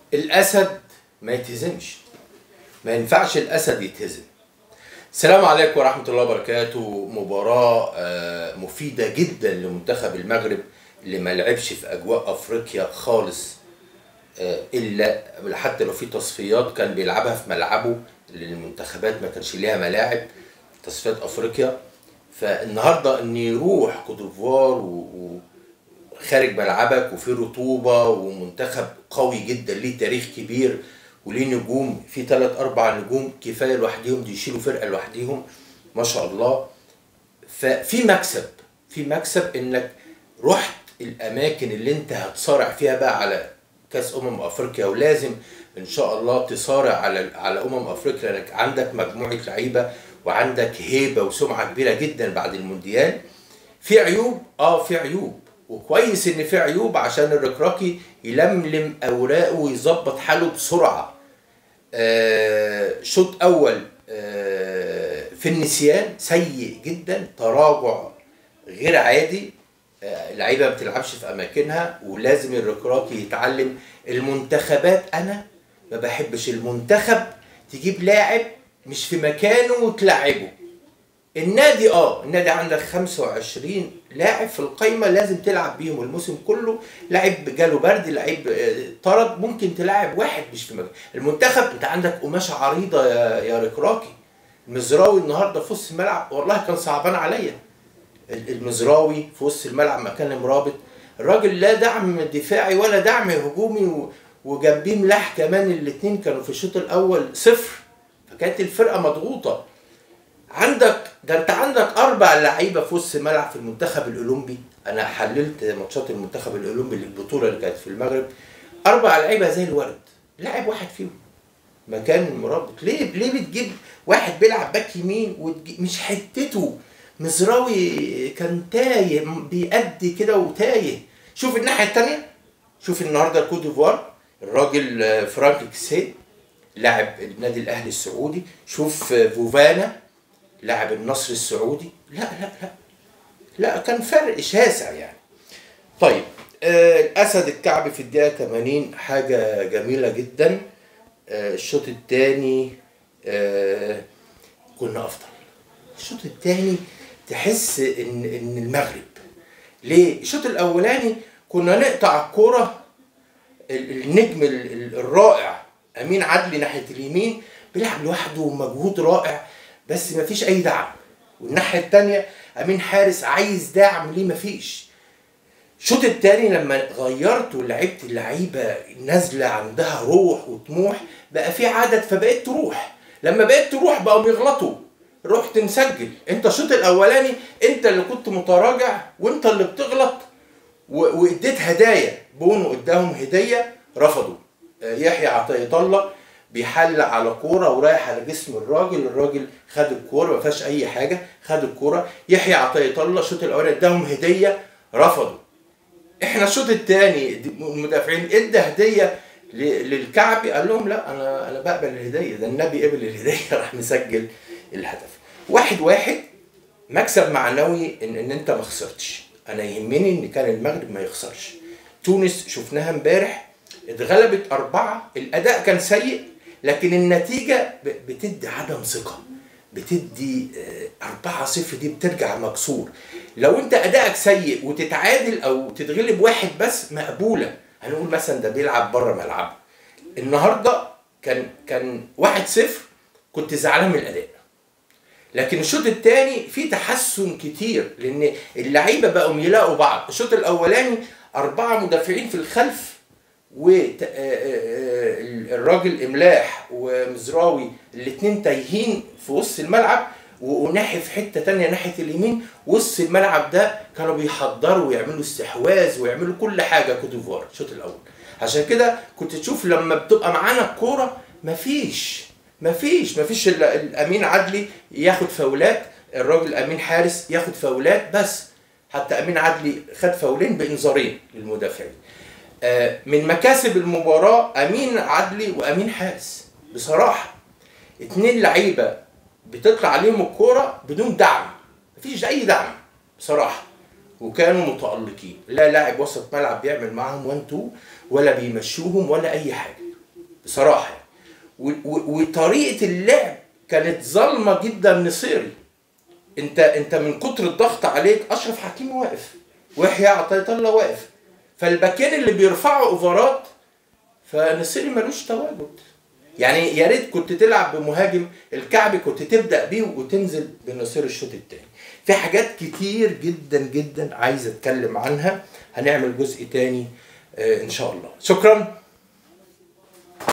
الاسد ما يتهزمش ما ينفعش الاسد يتهزم السلام عليكم ورحمه الله وبركاته مباراه آه، مفيده جدا لمنتخب المغرب اللي ما لعبش في اجواء افريقيا خالص آه، الا حتى لو في تصفيات كان بيلعبها في ملعبه للمنتخبات ما كانش ليها ملاعب تصفيات افريقيا فالنهارده ان يروح كوت ديفوار و- و- خارج ملعبك وفي رطوبة ومنتخب قوي جدا ليه تاريخ كبير وليه نجوم في ثلاث أربع نجوم كفاية لوحديهم دي يشيلوا فرقة لوحديهم ما شاء الله ففي مكسب في مكسب انك رحت الاماكن اللي انت هتصارع فيها بقى على كاس امم افريقيا ولازم ان شاء الله تصارع على على امم افريقيا لانك عندك مجموعه لعيبه وعندك هيبه وسمعه كبيره جدا بعد المونديال في عيوب اه في عيوب وكويس ان في عيوب عشان الركراكي يلملم اوراقه ويظبط حاله بسرعه آه، شوط اول آه، في النسيان سيء جدا تراجع غير عادي آه، اللعيبه ما بتلعبش في اماكنها ولازم الركراكي يتعلم المنتخبات انا ما بحبش المنتخب تجيب لاعب مش في مكانه وتلعبه النادي اه النادي عندك 25 لاعب في القايمه لازم تلعب بيهم الموسم كله لاعب جاله برد لاعب آه، طرد ممكن تلاعب واحد مش في مكان المنتخب انت عندك قماشه عريضه يا يا ركراكي المزراوي النهارده في وسط الملعب والله كان صعبان عليا المزراوي في وسط الملعب مكان مرابط الراجل لا دعم دفاعي ولا دعم هجومي و- وجنبيه ملاح كمان الاثنين كانوا في الشوط الاول صفر فكانت الفرقه مضغوطه عندك ده انت عندك اربع لعيبه في وسط الملعب في المنتخب الاولمبي انا حللت ماتشات المنتخب الاولمبي للبطوله اللي كانت في المغرب اربع لعيبه زي الورد لاعب واحد فيهم مكان مرابط ليه ليه بتجيب واحد بيلعب باك يمين وتجي- مش حتته مزراوي كان تايه بيأدي كده وتايه شوف الناحيه الثانيه شوف النهارده كوت ديفوار الراجل آه، فرانك كسي لاعب النادي الاهلي السعودي شوف آه، فوفانا لاعب النصر السعودي لا لا لا لا كان فرق شاسع يعني طيب آه الاسد الكعبي في الدقيقه 80 حاجه جميله جدا آه الشوط الثاني آه كنا افضل الشوط الثاني تحس ان ان المغرب ليه الشوط الاولاني كنا نقطع الكوره ال- النجم ال- ال- الرائع امين عدلي ناحيه اليمين بيلعب لوحده ومجهود رائع بس مفيش اي دعم والناحيه الثانيه امين حارس عايز دعم ليه مفيش الشوط التاني لما غيرت ولعبت اللعيبه نازله عندها روح وطموح بقى في عدد فبقيت تروح لما بقيت تروح بقوا بيغلطوا رحت مسجل انت الشوط الاولاني انت اللي كنت متراجع وانت اللي بتغلط و- واديت هدايا بونو اداهم هديه رفضوا آه، يحيى عطيه الله بيحل على كوره ورايح على جسم الراجل الراجل خد الكوره ما فيهاش اي حاجه خد الكوره يحيى عطيه الله الشوط الاولاني اداهم هديه رفضوا احنا الشوط الثاني المدافعين ادى هديه ل- للكعبي قال لهم لا انا انا بقبل الهديه ده النبي قبل الهديه راح مسجل الهدف واحد واحد مكسب معنوي ان ان انت ما خسرتش انا يهمني ان كان المغرب ما يخسرش تونس شفناها امبارح اتغلبت أربعة الأداء كان سيء لكن النتيجة ب- بتدي عدم ثقة بتدي آه، أربعة صفر دي بترجع مكسور لو أنت أداءك سيء وتتعادل أو تتغلب واحد بس مقبولة هنقول مثلا ده بيلعب بره ملعبه النهارده كان كان واحد صفر كنت زعلان من الأداء لكن الشوط الثاني فيه تحسن كتير لان اللعيبه بقوا يلاقوا بعض الشوط الاولاني اربعه مدافعين في الخلف والراجل املاح ومزراوي الاثنين تايهين في وسط الملعب وناحي في حته تانية ناحيه اليمين وسط الملعب ده كانوا بيحضروا ويعملوا استحواذ ويعملوا كل حاجه كوت ديفوار الشوط الاول عشان كده كنت تشوف لما بتبقى معانا الكوره مفيش مفيش مفيش الا الامين عدلي ياخد فاولات الراجل امين حارس ياخد فاولات بس حتى امين عدلي خد فاولين بانذارين للمدافعين آه، من مكاسب المباراه امين عدلي وامين حارس بصراحه اتنين لعيبه بتطلع عليهم الكوره بدون دعم مفيش اي دعم بصراحه وكانوا متالقين لا لاعب وسط ملعب بيعمل معاهم 1 2 ولا بيمشوهم ولا اي حاجه بصراحه و- و- وطريقه اللعب كانت ظالمه جدا نصيري انت انت من كتر الضغط عليك اشرف حكيمي واقف ويحيى عطيه الله واقف فالباكين اللي بيرفعوا اوفرات فنصيري ملوش تواجد يعني يا ريت كنت تلعب بمهاجم الكعبي كنت تبدا بيه وتنزل بنصير الشوط الثاني في حاجات كتير جدا جدا عايز اتكلم عنها هنعمل جزء تاني آه، ان شاء الله شكرا